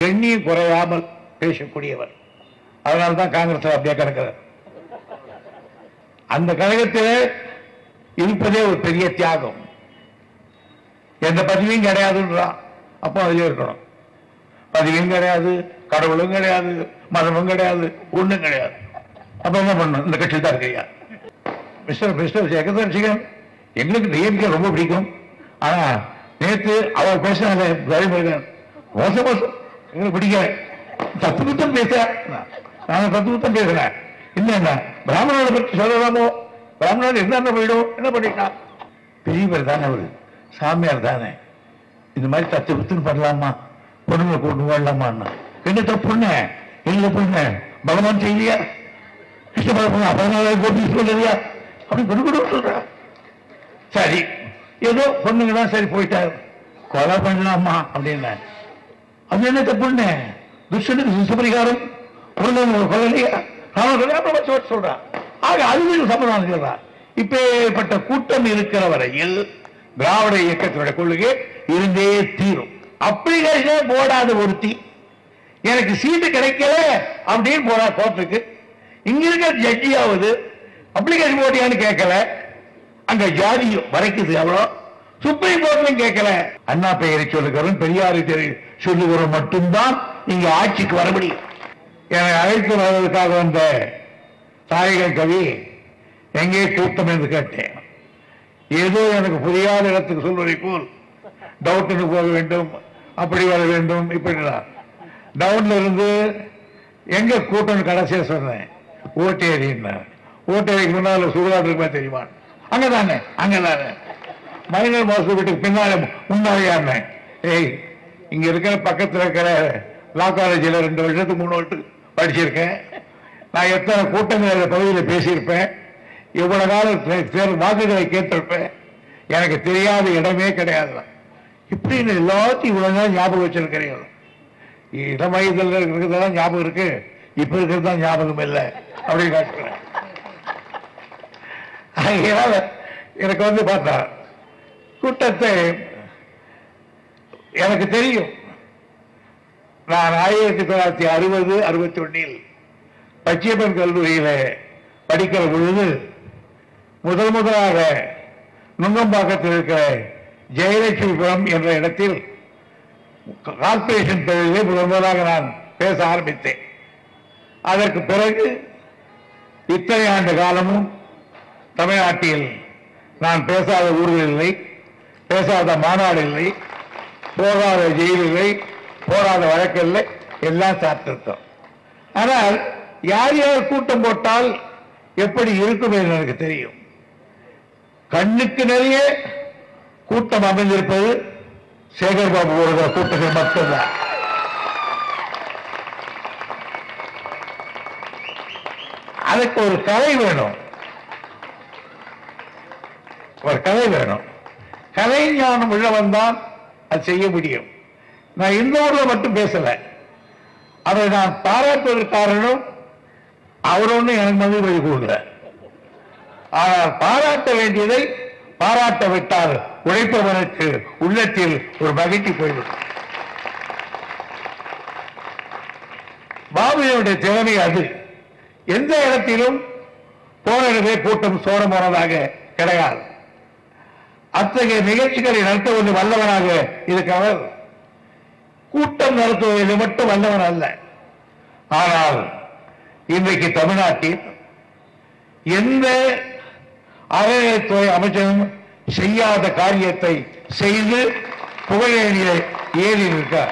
எண்ணியும் குறையாமல் பேசக்கூடியவர் அதனால தான் காங்கிரஸ் அப்படியே கிடக்கிறார் அந்த கழகத்தில் இருப்பதே ஒரு பெரிய தியாகம் எந்த பதவியும் கிடையாதுன்றான் அப்போ அதுல இருக்கணும் பதவியும் கிடையாது கடவுளும் கிடையாது மதமும் கிடையாது ஒண்ணும் கிடையாது அப்ப என்ன பண்ணணும் இந்த கட்சியில் தான் இருக்கையா மிஸ்டர் மிஸ்டர் ஜெகதர்ஷிகன் எங்களுக்கு டிஎம்கே ரொம்ப பிடிக்கும் ஆனா நேத்து அவர் பேசினாங்க துரைமுருகன் மோசம் மோசம் எங்களுக்கு பிடிக்கல தப்பு குத்தம் பேச நான் தப்பு குத்தம் பேசுறேன் என்ன பிராமணோட பற்றி சொல்லலாமோ பிராமணோட என்ன போயிடும் என்ன பண்ணிட்டான் பெரியவர் தானே அவரு சாமியார் தானே இந்த மாதிரி தத்து குத்துன்னு பண்ணலாமா பொண்ணுங்களை கொண்டு வரலாமான்னா என்ன தப்புன்னு என்ன பொண்ணு பகவான் செய்யலையா கிருஷ்ணபரமா பதினாலாயிரம் கோடி சொல்லலையா அப்படி கொடு கொடு சொல்றா சரி ஏதோ பொண்ணுங்க தான் சரி போயிட்டாரு கொலை பண்ணலாமா அப்படின்னு அது என்ன தப்புன்னு துஷ்டனுக்கு சிசுபரிகாரம் பொண்ணு கொலையா அவன் கல்யாணம் சொல்ல சொல்றான் ஆக அதுவும் சமாதானம் சொல்றான் இப்பேற்பட்ட கூட்டம் இருக்கிற வரையில் திராவிட இயக்கத்தினுடைய கொள்கை இருந்தே தீரும் அப்ளிகேஷனே போடாத ஒருத்தி எனக்கு சீட்டு கிடைக்கல அப்படின்னு போறா கோர்ட்டுக்கு இங்க இருக்கிற ஜட்ஜியாவது அப்ளிகேஷன் போட்டியான்னு கேட்கல அங்க ஜாதி வரைக்குது அவ்வளோ சுப்ரீம் கோர்ட்லயும் கேட்கல அண்ணா பெயரை சொல்லுகிறோம் பெரியாரை தெரி- சொல்லுகிறோம் மட்டும்தான் இங்க ஆட்சிக்கு வர முடியும் என்னை அழைத்து வருவதற்காக வந்த தாயக கவி எங்கே கூட்டம் என்று கேட்டேன் ஏதோ எனக்கு புரியாத இடத்துக்கு சொல்வதை போல் டவுட்டுக்கு போக வேண்டும் அப்படி வர வேண்டும் இப்படி டவுன்ல இருந்து எங்க கூட்டம் கடைசியா சொன்னேன் ஓட்டேரின்னா ஓட்டேரிக்கு முன்னால சுடுகாடு இருக்குமா தெரியுமா அங்கதானே அங்கதானே மைனர் மாசு வீட்டுக்கு பின்னால முன்னாடியாமே ஏய் இங்க இருக்கிற பக்கத்துல இருக்கிற லா காலேஜில் ரெண்டு வருஷத்துக்கு மூணு வருஷத்துக்கு படிச்சிருக்கேன் நான் எத்தனை கூட்டங்கள் பகுதியில் பேசியிருப்பேன் இவ்வளவு நாள் தே- தேர்வு வாக்குகளை கேட்டிருப்பேன் எனக்கு தெரியாத இடமே கிடையாது இப்படின்னு எல்லாத்தையும் இவ்வளவு நாள் ஞாபகம் வச்சிருக்கிறீங்க இளம் வயதில் இருக்கிறதெல்லாம் ஞாபகம் இருக்கு இப்ப இருக்கிறது தான் ஞாபகம் இல்லை அப்படின்னு காட்டுறேன் அதனால எனக்கு வந்து பார்த்தா கூட்டத்தை எனக்கு தெரியும் நான் ஆயிரத்தி தொள்ளாயிரத்தி அறுபது அறுபத்தி ஒன்னில் பச்சையப்பன் கல்லூரியில படிக்கிற பொழுது முதல் முதலாக நுங்கம்பாக்கத்தில் இருக்கிற ஜெயலட்சுமிபுரம் என்ற இடத்தில் கார்ப்பரேஷன் தொழிலை முதல் முதலாக நான் பேச ஆரம்பித்தேன் அதற்கு பிறகு இத்தனை ஆண்டு காலமும் தமிழ்நாட்டில் நான் பேசாத ஊர்கள் இல்லை பேசாத மாநாடு இல்லை போகாத ஜெயில் இல்லை போராத வழக்கு இல்லை எல்லாம் சாப்பிட்டிருக்கோம் ஆனால் யார் யார் கூட்டம் போட்டால் எப்படி இருக்கும் என்று எனக்கு தெரியும் கண்ணுக்கு நிறைய கூட்டம் அமைந்திருப்பது சேகர்பாபு போடுகிற கூட்டங்கள் மட்டும்தான் அதுக்கு ஒரு கலை வேணும் ஒரு கலை வேணும் கலை ஞானம் உள்ளவன் தான் அது செய்ய முடியும் நான் இந்த ஊர்ல மட்டும் பேசல அதை நான் பாராட்டுவதற்கு காரணம் அவர் ஒன்றும் எனக்கு மதிப்பு வழி கொடுக்கல ஆனால் பாராட்ட வேண்டியதை பாராட்ட விட்டால் உழைப்பவனுக்கு உள்ளத்தில் ஒரு மகிழ்ச்சி போய்விடும் பாபுவினுடைய திறமை அது எந்த இடத்திலும் போனவே கூட்டம் சோர போனதாக கிடையாது அத்தகைய நிகழ்ச்சிகளை நடத்துவது வல்லவனாக இருக்கிறவர் கூட்டம் நடத்துவதில் மட்டும் வல்லவன் அல்ல ஆனால் இன்றைக்கு தமிழ்நாட்டில் எந்த அறநிலையத்துறை அமைச்சரும் செய்யாத காரியத்தை செய்து புகழேறிய ஏறி இருக்கார்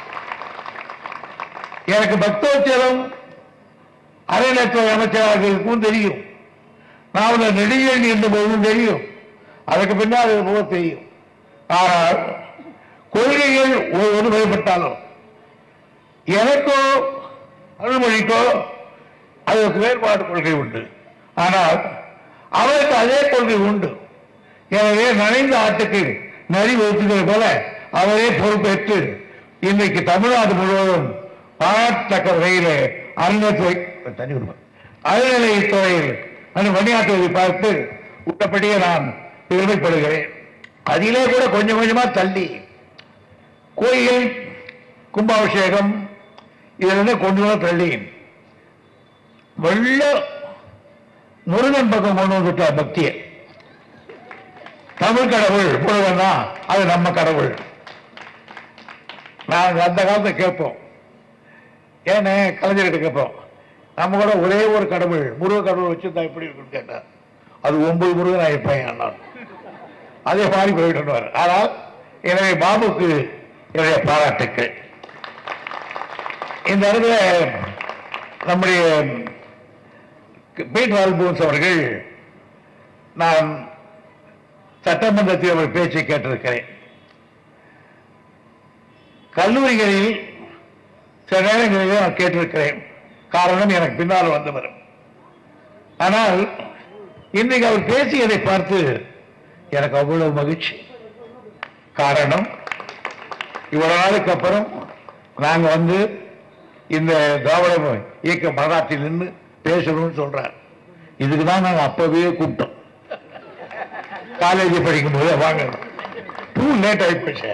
எனக்கு பக்தோச்சரம் அறநிலையத்துறை அமைச்சராக இருக்கும் தெரியும் நான் நெடுஞ்செழி என்ற போதும் தெரியும் அதுக்கு பின்னால் இது போக தெரியும் ஆனால் கொள்கைகள் ஒ- ஒருமைப்பட்டாலும் எனக்கோ அருள்மொழிக்கோ அதற்கு வேறுபாடு கொள்கை உண்டு ஆனால் அவருக்கு அதே கொள்கை உண்டு எனவே நனைந்த ஆட்டுக்கு நரி ஒத்துக்கிறது போல அவரே பொறுப்பேற்று இன்றைக்கு தமிழ்நாடு முழுவதும் பாராட்டத்தக்க வகையிலே அறநிலையத்துறை தண்ணி கொடுப்பேன் அறநிலையத்துறையில் அந்த பணியாற்றுவதை பார்த்து உள்ளபடியே நான் பெருமைப்படுகிறேன் அதிலே கூட கொஞ்சம் கொஞ்சமா தள்ளி கோயில் கும்பாபிஷேகம் இதுல இருந்து கொண்டு வர தள்ளி வெள்ள முருகன் பக்கம் கொண்டு வந்துட்டார் பக்தியை தமிழ் கடவுள் முருகன் தான் அது நம்ம கடவுள் நாங்க அந்த காலத்தை கேட்போம் ஏன்னு கலைஞர்கிட்ட கேட்போம் நம்ம கூட ஒரே ஒரு கடவுள் முருக கடவுள் வச்சிருந்தா எப்படி இருக்குன்னு கேட்டார் அது ஒன்பது முருகன் ஆயிருப்பேன் அண்ணா அதே மாதிரி போயிட்டு ஆனால் எனவே பாபுக்கு என்னுடைய பாராட்டுக்கள் இந்த இடத்துல நம்முடைய பீட் வால்போன்ஸ் அவர்கள் நான் சட்டமன்றத்தில் அவர் பேச்சை கேட்டிருக்கிறேன் கல்லூரிகளில் சில நேரங்களில் நான் கேட்டிருக்கிறேன் காரணம் எனக்கு பின்னால் வந்தவர் ஆனால் இன்றைக்கு அவர் பேசியதை பார்த்து எனக்கு அவ்வளவு மகிழ்ச்சி காரணம் இவ்வளவு நாளுக்கு அப்புறம் நாங்க வந்து இந்த திராவிட இயக்க மாநாட்டில் நின்று பேசணும்னு சொல்றார் இதுக்கு தான் நாங்க அப்பவே கூப்பிட்டோம் காலேஜ் படிக்கும் போது வாங்க டூ லேட் ஆயிப்போச்சு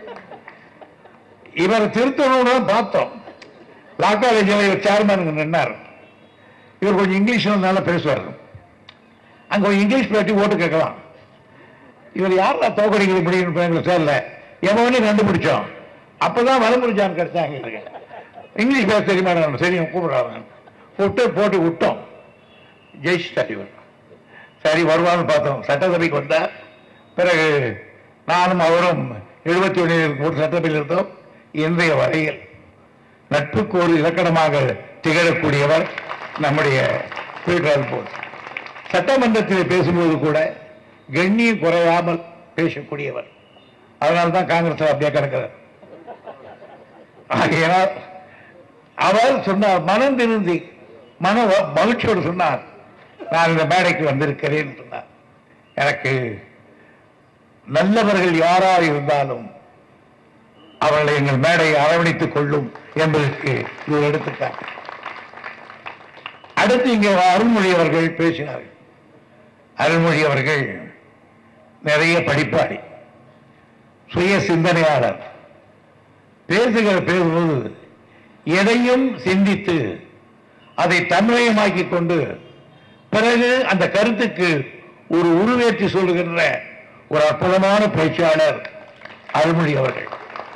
இவர் திருத்தணும்னு தான் பார்த்தோம் லா காலேஜில் இவர் சேர்மன் நின்னார் இவர் கொஞ்சம் இங்கிலீஷ் நல்லா பேசுவார் அங்க கொஞ்சம் இங்கிலீஷ் பேட்டி ஓட்டு கேட்கலாம் இவர் யாரா தோக்கடிக்க முடியும் எங்களுக்கு தெரியல எவனே கண்டுபிடிச்சோம் அப்பதான் வலமுடிச்சான் கிடைச்சாங்க எனக்கு. இங்கிலீஷ் பேச தெரியுமா நான் சரியும் கூப்பிடுறாங்க கூப்பிட்டு போட்டு விட்டோம் ஜெயிச்சிட்டார் இவர் சரி வருவான்னு பார்த்தோம் சட்டசபைக்கு வந்தார் பிறகு நானும் அவரும் எழுபத்தி ஒன்றில் ஒரு சட்டசபையில் இருந்தோம் இன்றைய வரையில் நட்புக்கு ஒரு இலக்கணமாக திகழக்கூடியவர் நம்முடைய பீட்டர் போல் சட்டமன்றத்தில் பேசும்போது கூட கண்ணியம் குறையாமல் பேசக்கூடியவர் அதனால தான் காங்கிரஸ் அப்படியே கிடக்கிறார் ஆகையினால் அவர் சொன்னார் மனம் திருந்தி மன வ- மகிழ்ச்சியோடு சொன்னார் நான் இந்த மேடைக்கு வந்திருக்கிறேன் சொன்னார் எனக்கு நல்லவர்கள் யாரா இருந்தாலும் அவர்களை எங்கள் மேடையை அரவணைத்துக் கொள்ளும் என்பதற்கு இது ஒரு எடுத்துக்காட்டு அடுத்து இங்கே அருள்மொழி அவர்கள் பேசினார்கள் அருள்மொழி அவர்கள் நிறைய படிப்பாளி சுய சிந்தனையாளர் பேசுகிற பேசும்போது எதையும் சிந்தித்து அதை தன்மயமாக்கிக் கொண்டு பிறகு அந்த கருத்துக்கு ஒரு உருவேற்றி சொல்லுகின்ற ஒரு அற்புதமான பேச்சாளர் அருள்மொழி அவர்கள்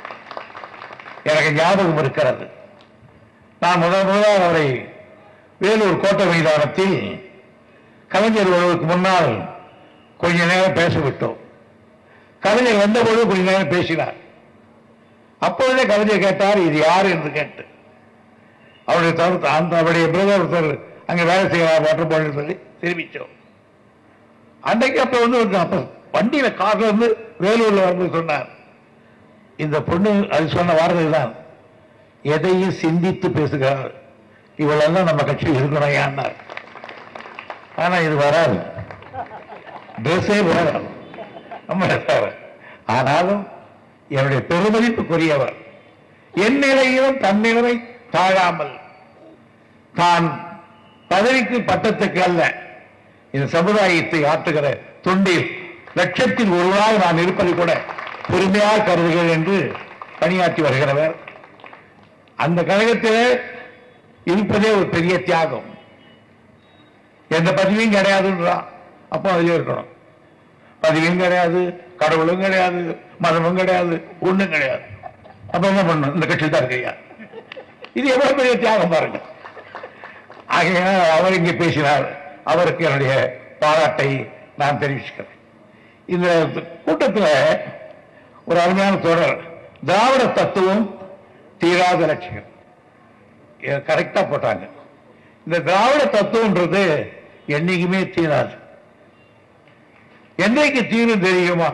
எனக்கு ஞாபகம் இருக்கிறது நான் முதல் முதலாக அவரை வேலூர் கோட்டை மைதானத்தில் கலைஞர் வருவதற்கு முன்னால் கொஞ்ச நேரம் பேச விட்டோம் கலைஞர் வந்தபோது கொஞ்ச நேரம் பேசினார் அப்பொழுதே கலைஞர் கேட்டார் இது யார் என்று கேட்டு அவருடைய தவிர்த்து அந்த அவருடைய பிரதர் ஒருத்தர் அங்க வேலை செய்யலாம் வாட்டர் பாட்டில் சொல்லி தெரிவிச்சோம் அன்னைக்கு அப்ப வந்து ஒரு அப்ப வண்டியில கார்ல இருந்து வேலூர்ல வந்து சொன்னார் இந்த பொண்ணு அது சொன்ன வார்த்தை தான் எதையும் சிந்தித்து பேசுகிறார் இவளெல்லாம் நம்ம கட்சி இருக்கணும் ஏன்னார் ஆனா இது வராது ட்ரெஸ்ஸே வராது நம்ம வராது. ஆனாலும் என்னுடைய பெருமதிப்புக்குரியவர் என் நிலையிலும் தன் நிலைமை தாழாமல் தான் பதவிக்கு பட்டத்துக்கு அல்ல இந்த சமுதாயத்தை ஆற்றுகிற தொண்டில் லட்சத்தில் ஒருவராக நான் இருப்பதை கூட பெருமையாக கருதுகிறேன் என்று பணியாற்றி வருகிறவர் அந்த கழகத்திலே இருப்பதே ஒரு பெரிய தியாகம் எந்த பதவியும் கிடையாதுன்றான் அப்போ அதுல இருக்கணும் பதவியும் கிடையாது கடவுளும் கிடையாது மதமும் கிடையாது ஒண்ணும் கிடையாது அப்ப என்ன பண்ணணும் இந்த கட்சியில் தான் இருக்கையா இது எவ்வளவு பெரிய தியாகம் பாருங்க ஆகையால் அவர் இங்கே பேசினார் அவருக்கு என்னுடைய பாராட்டை நான் தெரிவிச்சுக்கிறேன் இந்த கூட்டத்தில் ஒரு அருமையான தொடர் திராவிட தத்துவம் தீராத லட்சியம் கரெக்டா போட்டாங்க இந்த திராவிட தத்துவம்ன்றது என்னைக்குமே தீராது என்னைக்கு தீரும் தெரியுமா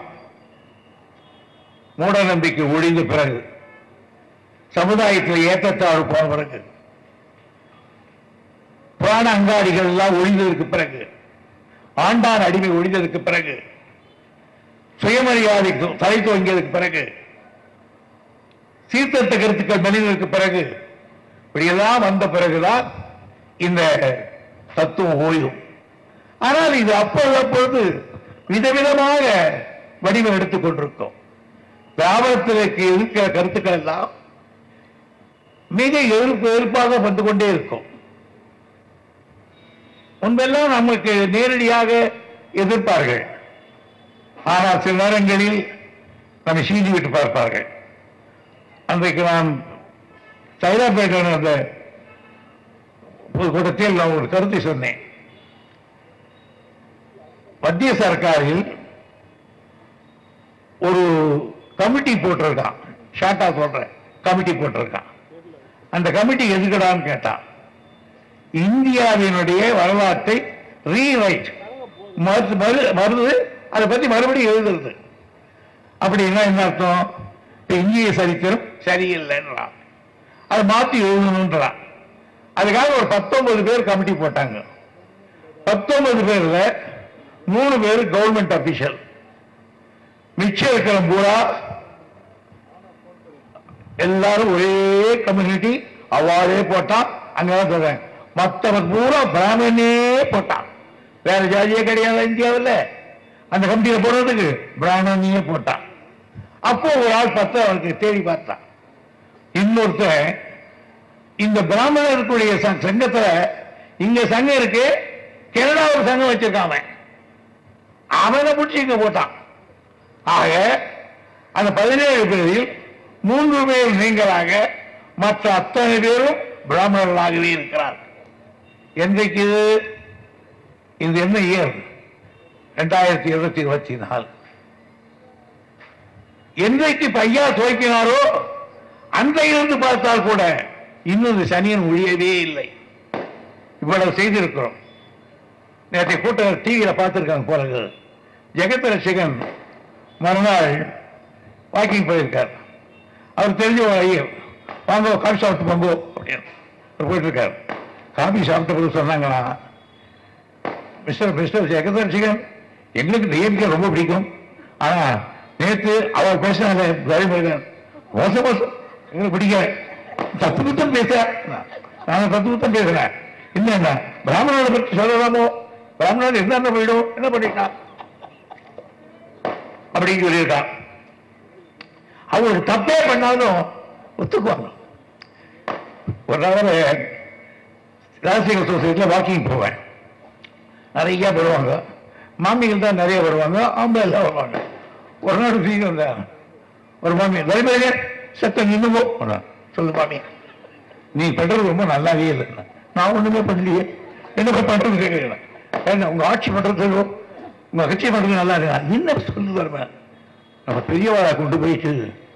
மூட நம்பிக்கை ஒழிந்த பிறகு சமுதாயத்தில் ஏற்றத்தாழ்வு போன பிறகு புராண அங்காடிகள் எல்லாம் ஒழிந்ததற்கு பிறகு ஆண்டான் அடிமை ஒழிந்ததற்கு பிறகு சுயமரியாதை தலை துவங்கியதற்கு பிறகு சீர்திருத்த கருத்துக்கள் மனிதனுக்கு பிறகு இப்படியெல்லாம் வந்த பிறகுதான் இந்த தத்துவம் ஓயும் ஆனால் இது அப்பொழுது அப்பொழுது விதவிதமாக வடிவம் எடுத்துக் கொண்டிருக்கும் வியாபாரத்திற்கு இருக்கிற கருத்துக்கள் எல்லாம் மிக எதிர்ப்பு எதிர்ப்பாக வந்து கொண்டே இருக்கும் முன்பெல்லாம் நமக்கு நேரடியாக எதிர்ப்பார்கள் ஆனால் சில நேரங்களில் நம்மை சீண்டி விட்டு பார்ப்பார்கள் அன்றைக்கு நான் சைதாப்பேட்டை அந்த ஒரு கூட்டத்தில் நான் ஒரு கருத்தை சொன்னேன் மத்திய சர்க்காரில் ஒரு கமிட்டி போட்டிருக்கான் ஷார்ட்டா சொல்றேன் கமிட்டி போட்டிருக்கான் அந்த கமிட்டி எதுக்கடான்னு கேட்டான் இந்தியாவினுடைய வரலாற்றை ரீரைட் மருது அதை பத்தி மறுபடியும் எழுதுறது அப்படின்னா என்ன அர்த்தம் இப்ப இந்திய சரித்திரம் சரியில்லைன்றான் அதை மாத்தி எழுதணுன்றான் அதுக்காக ஒரு பத்தொன்பது பேர் கமிட்டி போட்டாங்க பத்தொன்பது பேர்ல மூணு பேர் கவர்மெண்ட் அபிஷியல் மிச்சம் இருக்கிற பூரா எல்லாரும் ஒரே கம்யூனிட்டி அவார்டே போட்டான் அங்கதான் சொல்றேன் மற்றவன் பூரா பிராமணனே போட்டான் வேற ஜாதியே கிடையாது இந்தியாவில் அந்த கமிட்டியில போடுறதுக்கு பிராமணியே போட்டான் அப்போ ஒரு ஆள் பார்த்து அவனுக்கு தேடி பார்த்தான் இன்னொருத்தன் இந்த பிராமணர்களுடைய ச- சங்கத்துல இங்க சங்கம் இருக்கு கனடா ஒரு சங்கம் வச்சிருக்கான் அவன். அவனை பிடிச்சி இங்க போட்டான் ஆக அந்த பதினேழு பேரில் மூன்று பேர் நீங்களாக மற்ற அத்தனை பேரும் பிராமணர்களாகவே இருக்கிறார்கள் என்றைக்கு இது இது என்ன இயர் ரெண்டாயிரத்தி இருபத்தி இருபத்தி நாலு என்றைக்கு பையா துவைக்கினாரோ அன்றையிலிருந்து பார்த்தால் கூட இன்னும் இந்த சனியன் ஒழியவே இல்லை இவ்வளவு செய்திருக்கிறோம் நேற்றை கூட்டம் டிவியில பார்த்திருக்காங்க போறது ஜெகத் ரசிகன் மறுநாள் வாக்கிங் போயிருக்கார் அவர் தெரிஞ்ச ஒரு ஐயர் வாங்க காஃபி சாப்பிட்டு போங்கோ அப்படின்னு அவர் போயிட்டு இருக்கார் காபி சாப்பிட்ட பிறகு சொன்னாங்களா மிஸ்டர் மிஸ்டர் ஜெகத் ரசிகன் எங்களுக்கு டிஎம்கே ரொம்ப பிடிக்கும் ஆனா நேத்து அவர் பேசினாங்க துரைமுருகன் மோசம் மோசம் எங்களுக்கு பிடிக்கல தத்து குத்தம் பேச நான் தத்து குத்தம் பேசுறேன் என்ன என்ன பிராமணனை பற்றி சொல்லலாமோ பிராமணன் என்ன போயிடும் என்ன பண்ணிட்டான் அப்படின்னு சொல்லியிருக்கான் அவங்க தப்பே பண்ணாலும் ஒத்துக்குவாங்க ஒரு தடவை ராசிகர் சொசைட்டியில் வாக்கிங் போவேன் நிறைய வருவாங்க மாமிகள் தான் நிறைய வருவாங்க ஆம்பளை எல்லாம் வருவாங்க ஒரு நாள் ஃபீல் வந்தேன் ஒரு மாமி லைப்ரரிய சத்தம் நின்னுமோ சொல்லு மாமி நீ பண்றது ரொம்ப நல்லாவே இல்லை நான் ஒண்ணுமே பண்ணலையே என்ன போய் பண்றது கேட்கிறேன் ஏங்க உங்க ஆட்சி பண்றது சொல்லுவோம் உங்க கட்சி பண்றது நல்லா இருக்கு என்ன சொல்லு வருவேன் நம்ம பெரியவாளை கொண்டு போயிட்டு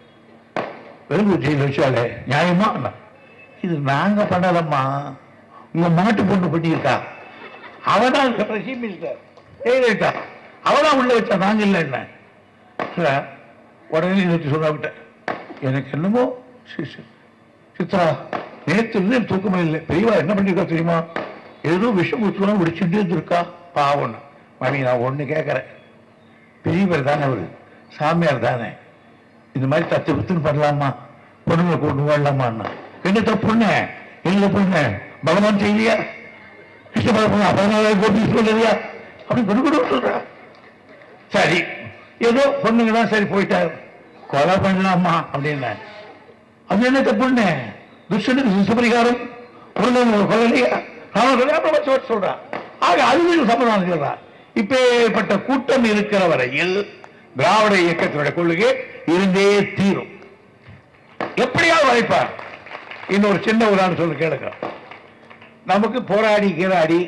வெறும் ஜெயில் வச்சாலே நியாயமா இது நாங்க பண்ணலம்மா உங்க மாட்டு பொண்ணு பண்ணியிருக்கா அவதான் சீஃப் மினிஸ்டர் ஜெயலலிதா அவதான் உள்ள வச்சா நாங்க இல்ல என்ன இல்ல, உடனே நிறுத்தி சொல்லாவிட்ட எனக்கு என்னமோ சி- சி- சித்ரா நேற்று இருந்து எனக்கு தூக்கமே இல்லை பெரியவா என்ன பண்ணிருக்கா தெரியுமா ஏதோ விஷம் குத்துலாம் விடிச்சுட்டு இருந்திருக்கா பாவம் மாமி நான் ஒண்ணு கேட்கறேன் பெரியவர் தானே அவரு சாமியார் தானே இந்த மாதிரி தத்து வித்துன்னு பண்ணலாமா பொண்ணுங்களை கொண்டு வாழலாமான்னா என்ன தப்புன்னு என்ன தப்புன்னு பகவான் செய்யலையா கிருஷ்ண பகவான் பதினாலு கோபி சொல்லலையா அப்படி கொண்டு கொண்டு சொல்றா சரி ஏதோ பொண்ணுங்க சரி போயிட்டாரு கொலை பண்ணலாமா அப்படின்னு அது என்ன தப்புன்னு துஷ்டனுக்கு சிசுபரிகாரம் பொருள் கொலையா அவன் சொல்றான் ஆக அதுவும் சமாதானம் சொல்றான் இப்பேற்பட்ட கூட்டம் இருக்கிற வரையில் திராவிட இயக்கத்தினுடைய கொள்கை இருந்தே தீரும் எப்படியாவது வளைப்பார் இன்னொரு சின்ன உதாரணம் சொல்லு கேளுங்க நமக்கு போராடி கீராடி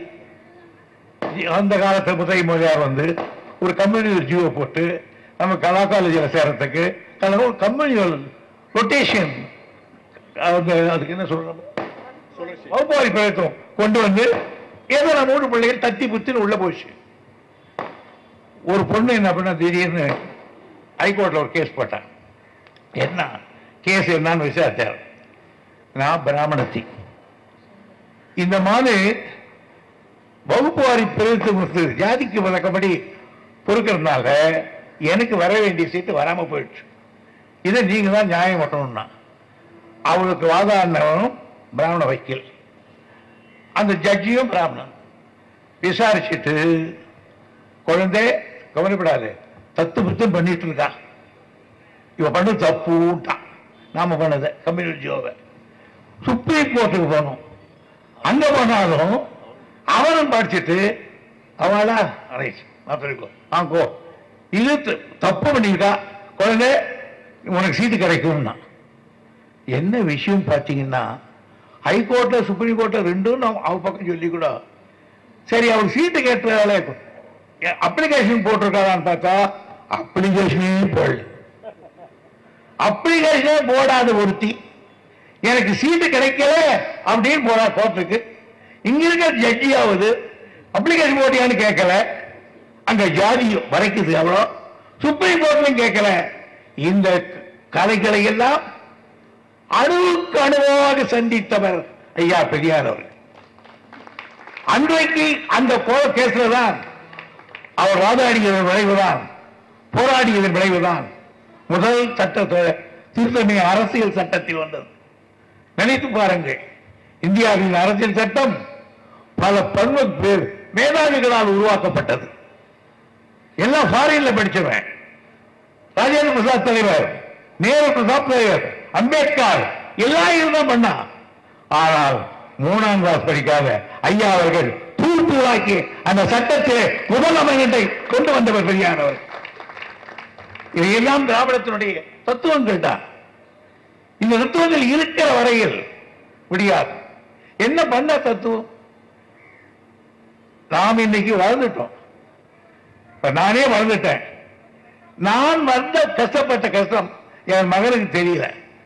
அந்த காலத்து முதலை மொழியார் வந்து ஒரு கம்யூனியல் ஜியோ போட்டு நம்ம கலா காலேஜில் சேரத்துக்கு அதில் ஒரு கம்யூனியல் ரொட்டேஷன் அதுக்கு என்ன சொல்றோம் வகுப்பாரி பிரயத்தம் கொண்டு வந்து ஏதோ நம்ம மூணு பிள்ளைகள் தத்தி புத்தின்னு உள்ள போச்சு ஒரு பொண்ணு என்ன பண்ண திடீர்னு ஹைகோர்ட்ல ஒரு கேஸ் போட்டான் என்ன கேஸ் என்னன்னு விசாரிச்சார் நான் பிராமணத்தி இந்த மாதிரி வகுப்பு வாரி பிரித்து கொடுத்து ஜாதிக்கு வழக்கப்படி பொறுக்கிறதுனால எனக்கு வர வேண்டிய சீட்டு வராம போயிடுச்சு இதை நீங்க தான் நியாயம் பண்ணணும்னா அவளுக்கு வாதாடினவனும் பிராமண வைக்கல் அந்த ஜட்ஜியும் பிராமணன் விசாரிச்சுட்டு குழந்தை கவலைப்படாது தத்து புத்தம் பண்ணிட்டு இருக்கா இவ பண்ணது தப்புட்டான் நாம பண்ணத கம்யூனிட்டியோவை சுப்ரீம் கோர்ட்டுக்கு போகணும் அங்க போனாலும் அவனும் படிச்சுட்டு அவளா ரைட் மாத்திரைக்கோ ஆங்கோ இது த- தப்பு பண்ணிக்கிட்டா குழந்தை உனக்கு சீட்டு கிடைக்கும்னா என்ன விஷயம் பார்த்தீங்கன்னா ஹைகோர்ட்ல சுப்ரீம் கோர்ட்ல ரெண்டும் நான் அவ பக்கம் சொல்லி கூட சரி அவர் சீட்டு கேட்டதால அப்ளிகேஷன் போட்டிருக்காதான்னு பார்த்தா அப்ளிகேஷனே போடல அப்ளிகேஷனே போடாத ஒருத்தி எனக்கு சீட்டு கிடைக்கல அப்படின்னு போறா கோர்ட்டுக்கு இங்க இருக்க ஜட்ஜியாவது அப்ளிகேஷன் போட்டியான்னு கேட்கல அங்க ஜாதி வரைக்குது அவ்வளோ சுப்ரீம் கோர்ட்லையும் கேட்கல இந்த கலைகளை எல்லாம் அணுவுக்கு அணுவாக சந்தித்தவர் ஐயா பெரியார் அவர் அன்றைக்கு அந்த கோர்ட் கேஸ்ல தான் அவர் வாதாடியதன் விளைவுதான் போராடியதன் விளைவுதான் முதல் சட்டத்தை திருத்தணி அரசியல் சட்டத்தில் வந்தது நினைத்து பாருங்கள் இந்தியாவின் அரசியல் சட்டம் பல பன்ம பேர் மேதாவிகளால் உருவாக்கப்பட்டது எல்லாம் ஃபாரின்ல படிச்சவன் ராஜேந்திர பிரசாத் தலைவர் நேரு பிரசாத் தலைவர் அம்பேத்கர் எல்லாம் இருந்தா பண்ணா ஆனால் மூணாம் கிளாஸ் படிக்காத ஐயா அவர்கள் தூள் தூளாக்கி அந்த சட்டத்திலே முதல் அமெண்ட்மெண்டை கொண்டு வந்தவர் பெரியார் அவர் இவையெல்லாம் திராவிடத்தினுடைய தத்துவங்கள் தான் இந்த தத்துவங்கள் இருக்கிற வரையில் முடியாது என்ன பண்ண தத்துவம் நாம் இன்னைக்கு வளர்ந்துட்டோம் இப்ப நானே வளர்ந்துட்டேன் நான் வந்த கஷ்டப்பட்ட கஷ்டம் என் மகனுக்கு தெரியல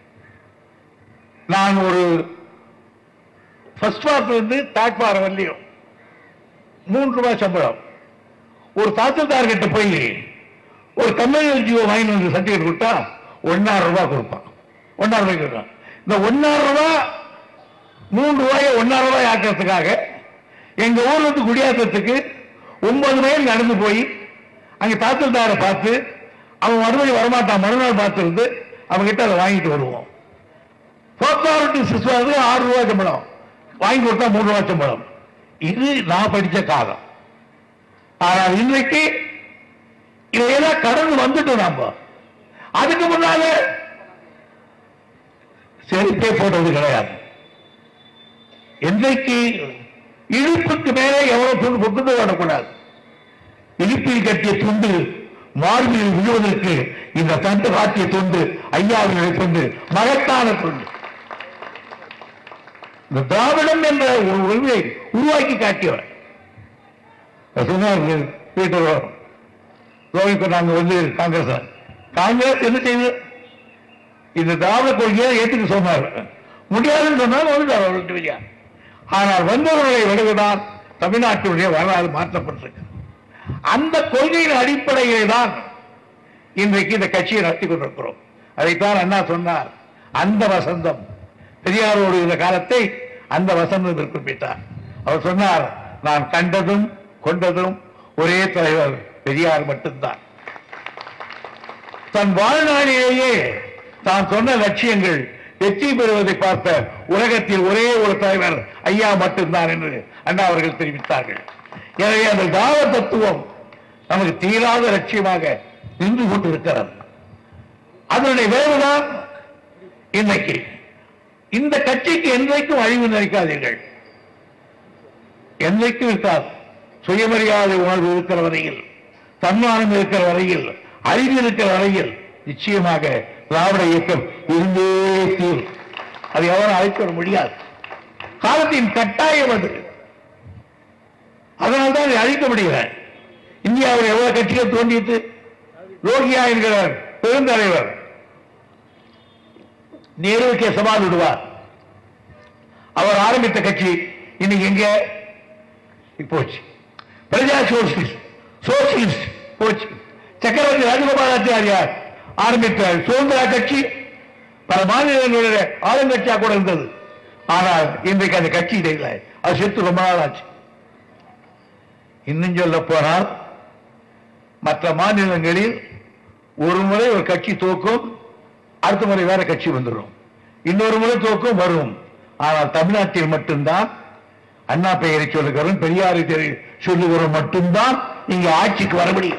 நான் ஒரு ஃபர்ஸ்ட் பார்ட்ல இருந்து தேர்ட் பார் வரலையும் மூன்று ரூபாய் சம்பளம் ஒரு தாசில்தார் கிட்ட போய் ஒரு கம்யூனல் ஜியோ வாங்கி வந்து சர்டிஃபிகேட் கொடுத்தா ஒன்னாயிரம் ரூபாய் கொடுப்பான் ஒன்னாயிரம் ரூபாய் கொடுப்பான் இந்த ஒன்னாயிரம் ரூபாய் மூணு ரூபாயை ஒன்னாயிரம் ரூபாய் ஆக்கிறதுக்காக எங்க ஊர்ல இருந்து குடியாத்தத்துக்கு ஒன்பது மைல் நடந்து போய் அங்க தாசில்தாரை பார்த்து அவன் மறுபடியும் வரமாட்டான் மறுநாள் பார்த்து இருந்து அவன் கிட்ட அதை வாங்கிட்டு வருவோம் போக்குவரத்து சிசுவாது ஆறு ரூபாய் சம்பளம் வாங்கி கொடுத்தா மூணு ரூபாய் சம்பளம் இது நான் படிச்ச காலம் ஆனால் இன்றைக்கு இதையெல்லாம் கடந்து வந்துட்டோம் நாம அதுக்கு முன்னால செருப்பே போட்டது கிடையாது என்றைக்கு இழுப்புக்கு மேலே எவ்வளவு துண்டு கொண்டு வரக்கூடாது இடுப்பில் கட்டிய துண்டு மார்பில் விழுவதற்கு இந்த தண்டு காட்டிய துண்டு ஐயாவினுடைய துண்டு மகத்தான துண்டு இந்த திராவிடம் என்ற ஒரு உரிமையை உருவாக்கி காட்டியவர் சொன்னார் பீட்டர் இப்ப நாங்க வந்து காங்கிரஸ் காங்கிரஸ் என்ன செய்யுது இந்த திராவிட கொள்கையை ஏற்றுக்க சொன்னார் முடியாதுன்னு சொன்னால் வந்துட்டார் அவர்கிட்ட வெளியா ஆனால் வந்தவர்களை விடவுதான் தமிழ்நாட்டினுடைய வரலாறு மாற்றப்பட்டிருக்கு அந்த கொள்கையின் அடிப்படையிலே தான் இன்றைக்கு இந்த கட்சியை நடத்தி கொண்டிருக்கிறோம் அதைத்தான் அண்ணா சொன்னார் அந்த வசந்தம் பெரியாரோடு இந்த காலத்தை அந்த வசந்தம் என்று குறிப்பிட்டார் அவர் சொன்னார் நான் கண்டதும் கொண்டதும் ஒரே தலைவர் பெரியார் மட்டும்தான் தன் வாழ்நாளிலேயே தான் சொன்ன லட்சியங்கள் வெற்றி பெறுவதை பார்த்த உலகத்தில் ஒரே ஒரு தலைவர் ஐயா மட்டும்தான் என்று அண்ணா அவர்கள் தெரிவித்தார்கள் எனவே அந்த தாவ தத்துவம் நமக்கு தீராத லட்சியமாக நின்று கொண்டிருக்கிறது அதனுடைய விளைவுதான் இன்னைக்கு இந்த கட்சிக்கு என்றைக்கும் அழிவு நினைக்காதீர்கள் என்றைக்கும் இருக்காது சுயமரியாதை உணர்வு இருக்கிற வரையில் தன்மானம் இருக்கிற வரையில் அறிவு இருக்கிற வரையில் நிச்சயமாக திராவிட இயக்கம் இருந்தே தீரும் அதை எவரும் அழைக்க வர முடியாது காலத்தின் கட்டாயம் அது அதனால்தான் அதை அழிக்க முடியல இந்தியாவில் எவ்வளவு கட்சிகள் தோன்றியது லோகியா என்கிற பெருந்தலைவர் நேருக்கே சவால் விடுவார் அவர் ஆரம்பித்த கட்சி இன்னைக்கு எங்க போச்சு பிரஜா சோசியலிஸ்ட் சோசியலிஸ்ட் போச்சு சக்கரவர்த்தி ராஜகோபாலாச்சாரியார் ஆரம்பித்த சுதந்திரா கட்சி பல மாநிலங்களுடைய ஆளுங்கட்சியா கூட இருந்தது ஆனால் இன்றைக்கு அந்த கட்சி இல்லை அது செத்து ரொம்ப நாள் ஆச்சு இன்னும் சொல்ல போனால் மற்ற மாநிலங்களில் ஒரு முறை ஒரு கட்சி தோக்கும் அடுத்த முறை வேற கட்சி வந்துடும் இன்னொரு முறை தோக்கும் வரும் ஆனால் தமிழ்நாட்டில் மட்டும்தான் அண்ணா பெயரை சொல்லுகிறோம் பெரியாரை தெரி- சொல்லுகிறோம் மட்டும்தான் இங்க ஆட்சிக்கு வர முடியும்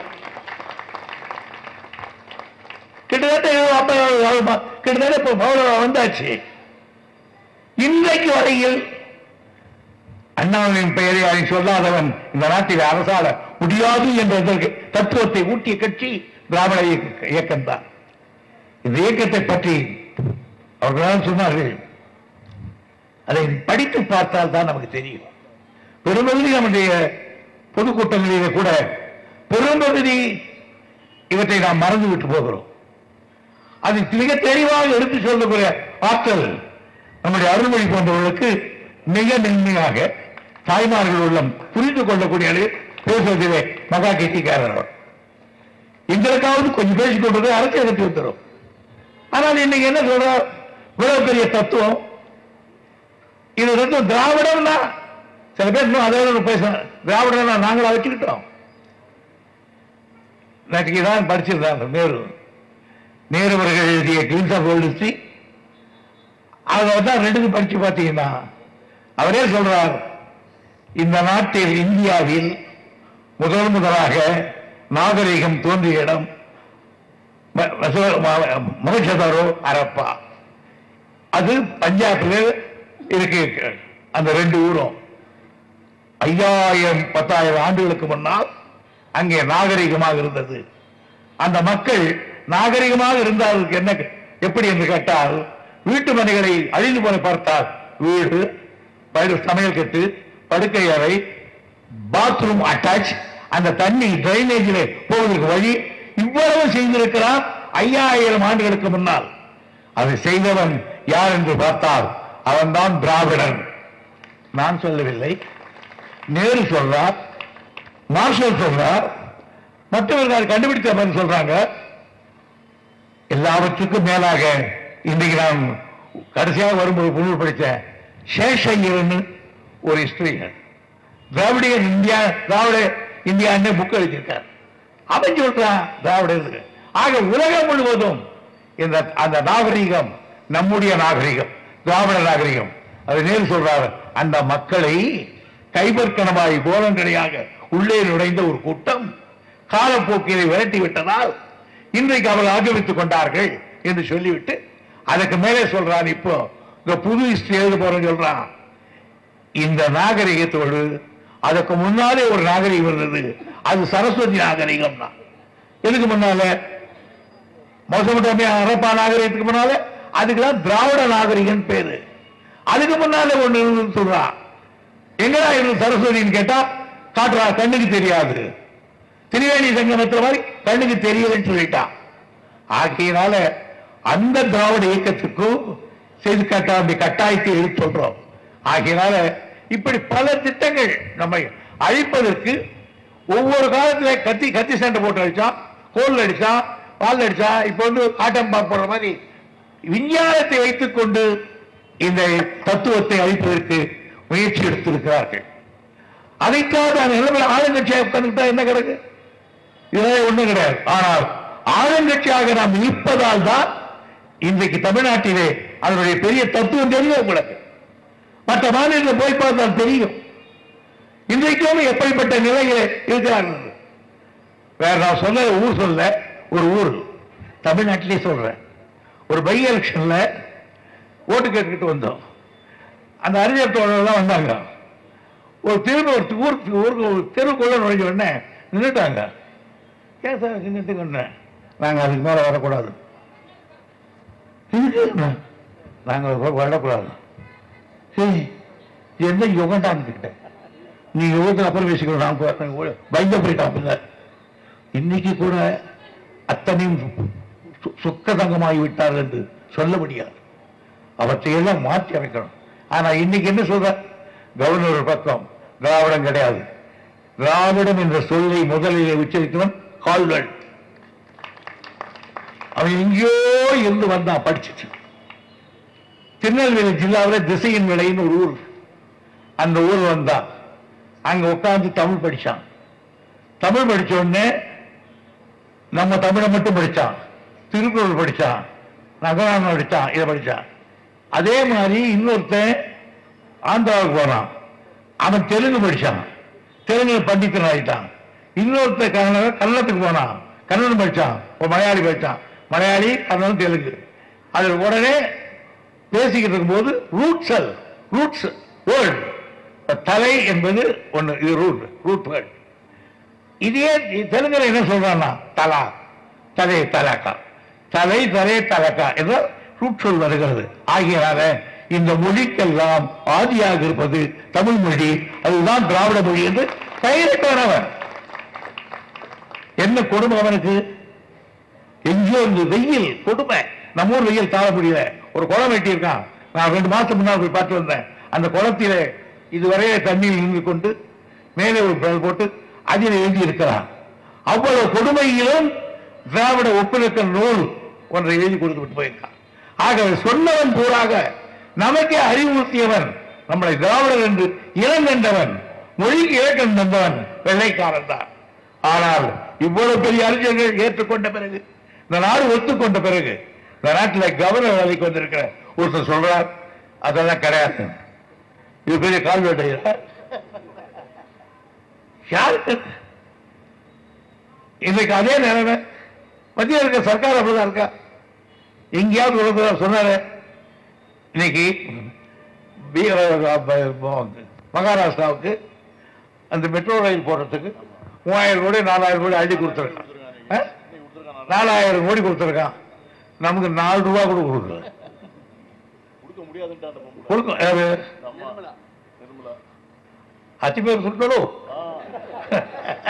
கிட்டத்தட்ட இது அப்ப- கிட்டத்தட்ட இப்ப மௌனம் வந்தாச்சு இன்றைக்கு வரையில் அண்ணாவின் பெயரை அதை சொல்லாதவன் இந்த நாட்டில் அரசாள முடியாது என்ற இதற்கு தத்துவத்தை ஊட்டிய கட்சி திராவிட இயக்க- இயக்கம்தான் இந்த இயக்கத்தை பற்றி அவர்களால் சொன்னார்கள் அதை படித்து பார்த்தால் தான் நமக்கு தெரியும் பெரும்பகுதி நம்முடைய பொதுக்கூட்டங்களிலே கூட பெரும்பகுதி இவற்றை நாம் மறந்து விட்டு போகிறோம் அது மிக தெளிவாக எடுத்து சொல்லக்கூடிய ஆற்றல் நம்முடைய அருள்மொழி போன்றவர்களுக்கு மிக மென்மையாக தாய்மார்கள் உள்ளம் புரிந்து கொள்ளக்கூடிய அளவில் பேசுவதிலே மகா கெட்டிக்காரர் அவர் எங்களுக்காவது கொஞ்சம் பேசிக் கொண்டது அரசியல் கட்டி வந்துடும் ஆனால் இன்னைக்கு என்ன சொல்றார் இவ்வளவு பெரிய தத்துவம் இது ரெண்டும் திராவிடம்னா சில பேர் இன்னும் அதை விட பேசுறாங்க திராவிடம்னா நாங்களா வச்சுக்கிட்டோம் நேற்றுக்கு தான் படிச்சிருந்தாங்க நேரு நேரு அவர்கள் எழுதிய கிளீன்ஸ் ஆஃப் வேர்ல்ட் ஹிஸ்டரி அதை தான் ரெண்டுக்கும் படிச்சு பார்த்தீங்கன்னா அவரே சொல்றார் இந்த நாட்டில் இந்தியாவில் முதல் முதலாக நாகரிகம் தோன்றிய இடம் ம- மசோ- ம- மொஹஞ்சதாரோ அரப்பா அது பஞ்சாபில் இருக்கு அந்த ரெண்டு ஊரும் ஐயாயிரம் பத்தாயிரம் ஆண்டுகளுக்கு முன்னால் அங்கே நாகரிகமாக இருந்தது அந்த மக்கள் நாகரிகமாக இருந்தால் என்ன எப்படி என்று கேட்டால் வீட்டு மனைகளை அழிந்து போன பார்த்தால் வீடு பயிர் சமையல் கட்டு படுக்கை அறை பாத்ரூம் அட்டாச் அந்த தண்ணி டிரைனேஜிலே போவதற்கு வழி இவ்வளவு செய்திருக்கிறான் ஐயாயிரம் ஆண்டுகளுக்கு முன்னால் அதை செய்தவன் யார் என்று பார்த்தால் அவன்தான் திராவிடன் நான் சொல்லவில்லை நேரு சொல்றார் மார்ஷல் சொல்றார் மற்றவர்கள் அதை கண்டுபிடித்தவன் சொல்றாங்க எல்லாவற்றுக்கும் மேலாக இன்றைக்கு நான் கடைசியாக வரும்போது புது படித்தேன் சேஷையர்னு ஒரு ஹிஸ்டரியன் திராவிடியன் இந்தியா திராவிட இந்தியான்னு புக் எழுதியிருக்கார் அவன் சொல்றான் திராவிட ஆக உலகம் முழுவதும் இந்த அந்த நாகரிகம் நம்முடைய நாகரிகம் திராவிட நாகரிகம் அது நேரு சொல்றாரு அந்த மக்களை கைபர்க்கணமாய் போலங்கடையாக உள்ளே நுழைந்த ஒரு கூட்டம் காலப்போக்கினை விரட்டி விட்டதால் இன்றைக்கு அவர்கள் ஆக்கிரமித்துக் கொண்டார்கள் என்று சொல்லிவிட்டு அதுக்கு மேலே சொல்றான் இப்போ இந்த புது ஹிஸ்டரி எழுத போறேன்னு சொல்றான் இந்த நாகரிகத்தோடு அதுக்கு முன்னாலே ஒரு நாகரிகம் இருந்தது அது சரஸ்வதி நாகரிகம் தான் எதுக்கு முன்னால மோசமட்டமே அரப்பா நாகரிகத்துக்கு முன்னால அதுக்குதான் திராவிட நாகரிகம் பேரு அதுக்கு முன்னாலே ஒண்ணு இருந்ததுன்னு சொல்றான் எங்கடா இருந்து சரஸ்வதின்னு கேட்டா காட்டுறா கண்ணுக்கு தெரியாது திரிவேணி சங்கமத்துல மாதிரி கண்ணுக்கு தெரியலன்னு சொல்லிட்டான் ஆகையினால அந்த திராவிட இயக்கத்துக்கும் செய்து காட்ட வேண்டிய கட்டாயத்தை எடுத்து சொல்றோம் ஆகையினால இப்படி பல திட்டங்கள் நம்மை அழிப்பதற்கு ஒவ்வொரு காலத்துல கத்தி கத்தி சண்டை போட்டு அடிச்சான் கோல் அடிச்சான் பால் அடிச்சான் இப்ப வந்து ஆட்டம் பாம்பு போடுற மாதிரி விஞ்ஞானத்தை வைத்துக் கொண்டு இந்த தத்துவத்தை அழிப்பதற்கு முயற்சி எடுத்திருக்கிறார்கள் அதைக்காக அந்த நிலைமையில் ஆளுங்கட்சியாக உட்கார்ந்துட்டா என்ன கிடக்கு இதெல்லாம் ஒண்ணும் கிடையாது ஆனால் ஆளுங்கட்சியாக நாம் இருப்பதால் தான் இன்றைக்கு தமிழ்நாட்டிலே அதனுடைய பெரிய தத்துவம் தெரியும் உங்களுக்கு மற்ற மாநிலத்தில் போய் பார்த்தால் தெரியும் இன்றைக்கும் எப்படிப்பட்ட நிலையில இருக்கிறார்கள் வேற நான் சொல்ல ஊர் சொல்ல ஒரு ஊர் தமிழ்நாட்டிலே சொல்றேன் ஒரு பை எலெக்ஷன்ல ஓட்டு கேட்டுக்கிட்டு வந்தோம் அந்த அறிஞர் தோழர்கள்லாம் வந்தாங்க ஒரு திரும்ப ஒரு ஊருக்கு ஊருக்கு ஒரு தெருவுக்குள்ள நுழைஞ்ச உடனே நின்றுட்டாங்க ஏன் சார் நின்றுட்டு நாங்க அதுக்கு மேல வரக்கூடாது இதுக்கு என்ன? நாங்க வ- வரக்கூடாது சரி இது என்ன யுகண்டான்னு கேட்டேன் நீ யுகத்துக்கு அப்புறம் பேசிக்கணும் நான் போறேன் பயந்து போயிட்டான் பின்ன இன்னைக்கு கூட அத்தனையும் சு- சுக்க தங்கமாகி விட்டார்கள் என்று சொல்ல முடியாது அவற்றையெல்லாம் மாற்றி அமைக்கணும் ஆனா இன்னைக்கு என்ன சொல்ற கவர்னர் ஒரு பக்கம் திராவிடம் கிடையாது திராவிடம் என்ற சொல்லை முதலிலே உச்சரித்தவன் கால்வெல் அவன் எங்கேயோ இருந்து வந்தான் படிச்சுட்டு திருநெல்வேலி ஜில்லாவில் திசையின் விலைன்னு ஒரு ஊர் அந்த ஊர் வந்தான் அங்க உட்கார்ந்து தமிழ் படிச்சான் தமிழ் படிச்ச உடனே நம்ம தமிழை மட்டும் படிச்சான் திருக்குறள் படிச்சான் நகரானம் படிச்சான் இதை படிச்சான் அதே மாதிரி இன்னொருத்தன் ஆந்திராவுக்கு போனான் அவன் தெலுங்கு படிச்சான் தெலுங்கு பண்டிதன் ஆயிட்டான் இன்னொருத்தன் கன்னட கன்னடத்துக்கு போனான் கன்னடம் படிச்சான் ஒரு மலையாளி படிச்சான் மலையாளி கன்னடம் தெலுங்கு அதில் உடனே பேசிக்கிட்டு இருக்கும்போது ரூட்ஸல் ரூட்ஸ் வேர்ல்ட் தலை என்பது ஒண்ணு இது ரூட் ரூட் வேர்ட் இதே தெலுங்குல என்ன சொல்றான்னா தலா தலை தலக்கா தலை தலை தலக்கா என்ற ரூட்சொல் வருகிறது ஆகியனால இந்த மொழிக்கெல்லாம் ஆதியாக இருப்பது தமிழ் மொழி அதுதான் திராவிட மொழி என்று பெயரிட்டவன் என்ன கொடுமை அவனுக்கு எங்கேயோ இந்த வெயில் கொடுமை நம்ம ஊர் வெயில் தாழ முடியல ஒரு குளம் வெட்டி இருக்கான் நான் ரெண்டு மாசத்துக்கு முன்னாடி போய் பார்த்து வந்தேன் அந்த குளத்திலே இதுவரையே தண்ணீர் இருந்து கொண்டு மேலே ஒரு பெயர் போட்டு அதில் எழுதி இருக்கிறான் அவ்வளவு கொடுமையிலும் திராவிட ஒப்பிலக்க நூல் ஒன்றை எழுதி கொடுத்து விட்டு போயிருக்கான் ஆகவே சொன்னவன் பூராக நமக்கே அறிவுறுத்தியவன் நம்மளை திராவிடர் என்று இளங்கண்டவன் மொழிக்கு இலக்கணம் தந்தவன் வெள்ளைக்காரன் தான் ஆனால் இவ்வளவு பெரிய அறிஞர்கள் ஏற்றுக்கொண்ட பிறகு இந்த நாடு ஒத்துக்கொண்ட பிறகு இந்த நாட்டில் கவர்னர் வேலைக்கு வந்திருக்கிற ஒருத்தர் சொல்றார் அதெல்லாம் கிடையாது இது பெரிய கால்வெட்டை யாருக்கு இன்னைக்கு அதே நிலைமை மத்திய இருக்க சர்க்கார் அப்படிதான் இருக்கா எங்கேயாவது ஒரு சொன்னாரு இன்னைக்கு பீ- மகாராஷ்டிராவுக்கு அந்த மெட்ரோ ரயில் போடுறதுக்கு மூவாயிரம் கோடி நாலாயிரம் கோடி அள்ளி கொடுத்துருக்கான் ஆ? நாலாயிரம் கோடி கொடுத்துருக்கான் நமக்கு நாலு ரூபா கூட கொடுக்கல கொடுக்க முடியாதுன்ட்டான் பொம்பளை. கொடுக்கும் யாரு? இந்த அம்மா நிர்மலா அத்தி பேர் சொல்லணும் ஆ,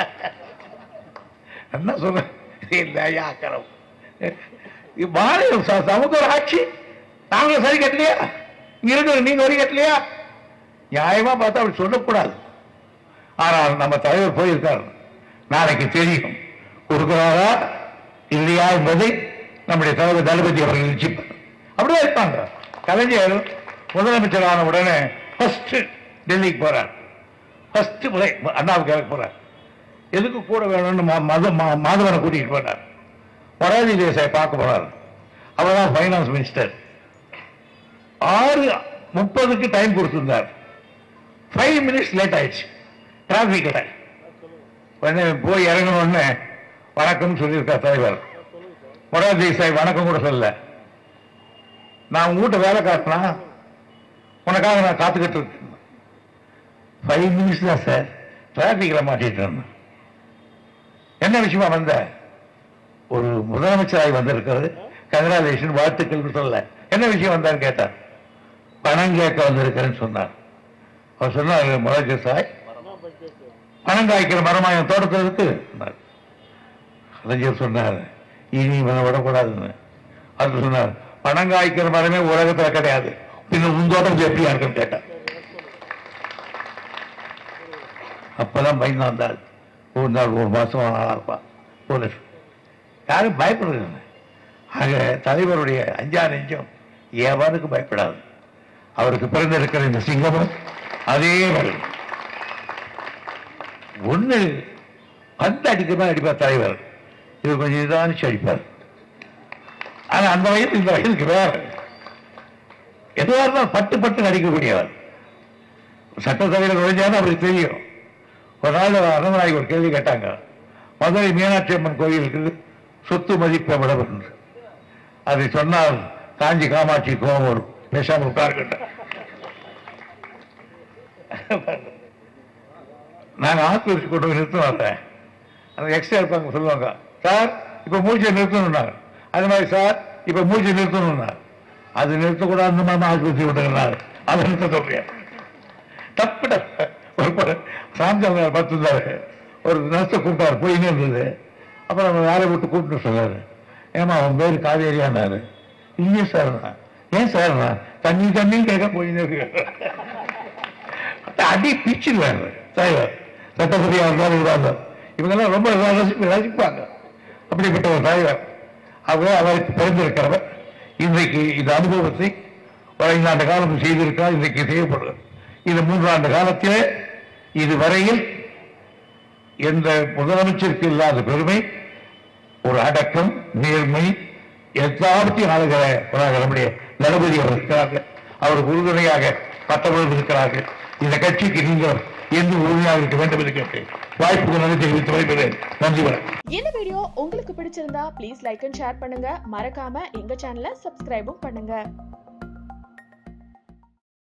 என்ன சொல்ற இந்த ஆக்கரம் மாநிலம் ச- நமக்கு ஒரு ஆட்சி நாங்களும் சரி கட்டலையா இங்க இருக்கிற நீங்க வரி கட்டலையா நியாயமா பார்த்தா அப்படி சொல்லக்கூடாது ஆனால் நம்ம தலைவர் போயிருக்கார் நாளைக்கு தெரியும் கொடுக்கிறாரா இல்லையா என்பதை நம்முடைய தலைவர் தளபதி அவர்கள் நிச்சயிப்பார் அப்படிதான் இருப்பாங்க கலைஞர் முதலமைச்சர் ஆன உடனே ஃபர்ஸ்ட் டெல்லிக்கு போறார் ஃபர்ஸ்ட் முறை அண்ணாவுக்கு இறக்க போறார் எதுக்கு கூட வேணும்னு மா- மத மா- மாதவனை கூட்டிட்டு போனார் மொராஜி தேசாய் பார்க்க போறார் அவர் தான் ஃபைனான்ஸ் மினிஸ்டர் ஆறு முப்பதுக்கு டைம் கொடுத்திருந்தார் ஃபைவ் மினிட்ஸ் லேட் ஆயிடுச்சு டிராபிக்ல உடனே போய் இறங்கணும்னு வணக்கம் சொல்லியிருக்கார் தலைவர் மொராஜி தேசாய் வணக்கம் கூட சொல்லல நான் உங்க வீட்டை வேலை காட்டினா உனக்காக நான் காத்துக்கிட்டு இருக்கேன் ஃபைவ் மினிட்ஸ் தான் சார் டிராபிக்ல மாட்டிட்டு இருந்தேன் என்ன விஷயமா வந்த ஒரு முதலமைச்சராய் வந்திருக்கிறது கங்கராலேஷன் வாழ்த்துக்கள் சொல்ல என்ன விஷயம் வந்தான்னு கேட்டார் பணம் கேட்க வந்திருக்கிறேன்னு சொன்னார் அவர் சொன்னார் முதலமைச்சர் சாய் பணம் காய்க்கிற மரமா என் தோட்டத்தில் இருக்கு சொன்னார் கலைஞர் சொன்னார் இனி இவனை விடக்கூடாதுன்னு அது சொன்னார் பணம் காய்க்கிற மரமே உலகத்துல கிடையாது பின்ன உன் தோட்டம் எப்படியா இருக்குன்னு கேட்டார் அப்பதான் பயந்து வந்தார் ஒரு நாள் ஒரு மாசம் நல்லா இருப்பான் போலீஸ் யாரும் பயப்படுறது ஆக தலைவருடைய அஞ்சா நெஞ்சம் எவனுக்கு பயப்படாது அவருக்கு பிறந்திருக்கிற இந்த சிங்கமும் அதே மாதிரி ஒண்ணு பந்து அடிக்கிறதா அடிப்பார் தலைவர் இது கொஞ்சம் நிதானிச்சு அடிப்பார் ஆனா அந்த வயது இந்த வயதுக்கு வேற எதுவாக இருந்தாலும் பட்டு பட்டு நடிக்கக்கூடியவர் சட்டசபையில் நுழைஞ்சாலும் அவருக்கு தெரியும் ஒரு நாள் அரங்கநாயகி ஒரு கேள்வி கேட்டாங்க மதுரை மீனாட்சி அம்மன் கோயிலுக்கு சொத்து மதிப்பு எவ்வளவு என்று அதை சொன்னால் காஞ்சி காமாட்சி கோபம் வரும் பேசாம உட்கார்கிட்ட நாங்க ஆஸ்பத்திரி கொண்டு போய் நிறுத்தணும் அதை அந்த எக்ஸ்ட்ரா இருப்பாங்க சொல்லுவாங்க சார் இப்ப மூச்சை நிறுத்தணும்னாங்க அது மாதிரி சார் இப்ப மூச்சை நிறுத்தணும்னாங்க அது நிறுத்தக்கூடாது அந்த மாதிரி ஆஸ்பத்திரி விட்டுருந்தாரு அதை நிறுத்த சொல்றேன் தப்பு ஒரு சாமிச்சாமியார் பார்த்துருந்தாரு ஒரு நர்ஸை கூப்பிட்டாரு போயின்னு இருந்தது அப்புறம் அவன் வேலை விட்டு கூப்பிட்டு சொன்னாரு ஏமா அவன் பேர் காவேரியானாரு இல்லையே சார் ஏன் சார் தண்ணி தண்ணி கேட்க போயின்னு இருக்கு அடி பிச்சிருவாங்க தலைவர் சட்டசபையாக இருந்தாலும் இல்லாத இவங்கெல்லாம் ரொம்ப ரசிப்பு ரசிப்பாங்க அப்படிப்பட்ட ஒரு தலைவர் அவர் அவருக்கு பிறந்திருக்கிறவர் இன்றைக்கு இந்த அனுபவத்தை ஒரு ஐந்தாண்டு காலம் செய்திருக்கிறார் இன்றைக்கு செய்யப்படுகிறது இந்த மூன்றாண்டு காலத்திலே இதுவரையில் எந்த முதலமைச்சருக்கு இல்லாத பெருமை ஒரு அடக்கம் நேர்மை எல்லாவற்றையும் ஆளுகிற ஒரு நம்முடைய தளபதி அவர் இருக்கிறார்கள் அவருக்கு உறுதுணையாக மற்றவர்கள் இருக்கிறார்கள் இந்த கட்சிக்கு நீங்கள் என்று உறுதியாக இருக்க வேண்டும் என்று கேட்டு வாய்ப்புக்கு நன்றி தெரிவித்து வருகிறேன் நன்றி வணக்கம் இந்த வீடியோ உங்களுக்கு பிடிச்சிருந்தா ப்ளீஸ் லைக் அண்ட் ஷேர் பண்ணுங்க மறக்காம எங்க சேனலை சப்ஸ்கிரைபும் பண்ணுங்க